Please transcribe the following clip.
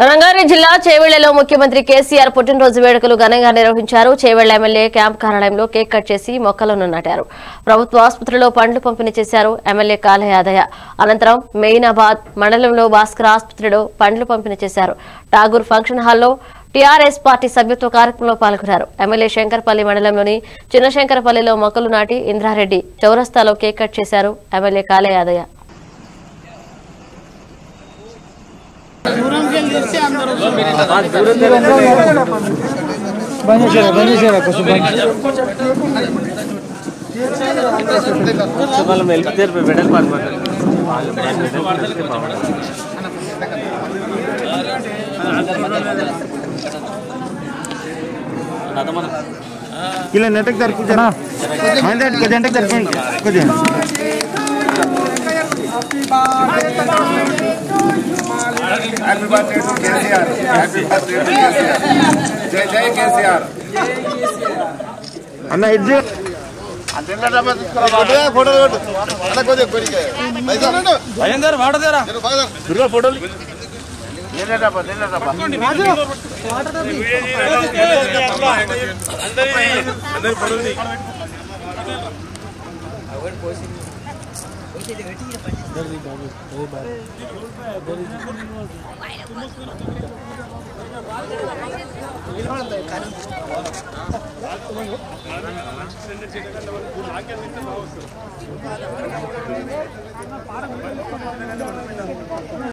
రంగారెడ్డి జిల్లా చేవెళ్లలో ముఖ్యమంత్రి కేసీఆర్ పుట్టినరోజు వేడుకలు ఘనంగా నిర్వహించారు చేవెళ్ల ఎమ్మెల్యే క్యాంప్ కార్యాలయంలో కేక్ కట్ చేసి మొక్కలను నాటారు ప్రభుత్వ ఆసుపత్రిలో పండ్లు పంపిణీ చేశారు ఎమ్మెల్యే కాల యాదయ్య అనంతరం మెయినాబాద్ మండలంలో భాస్కర్ ఆసుపత్రిలో పండ్లు పంపిణీ చేశారు ఠాగూర్ ఫంక్షన్ హాల్లో టీఆర్ఎస్ పార్టీ సభ్యత్వ కార్యక్రమంలో పాల్గొన్నారు ఎమ్మెల్యే శంకర్పల్లి మండలంలోని చిన్నశంకరపల్లిలో మొక్కలు నాటి ఇంద్రారెడ్డి చౌరస్తాలో కేక్ కట్ చేశారు ఎమ్మెల్యే కాల యాదయ్య బంద్ చేసారా బంద్ చేసారా కొంచెం బంద్ వాళ్ళు వెళ్తారు వెడల్ పాడుకుంటారు వాళ్ళు వెడల్ పాడితే బాగుంటుంది ఇలా నెట్టకు జరు కూర్చోనా కొద్దిగా ఎంటకు జరుపుకోండి కొద్దిగా happy birthday to KCR happy birthday to KCR జై జై కేసీఆర్ అన్న ఇడ్జు ఫోటో అన్న కొద్దిగా కొద్దిగా దుర్గా ఫోటోలు నిన్నడబ్బా నిన్నడబ్బా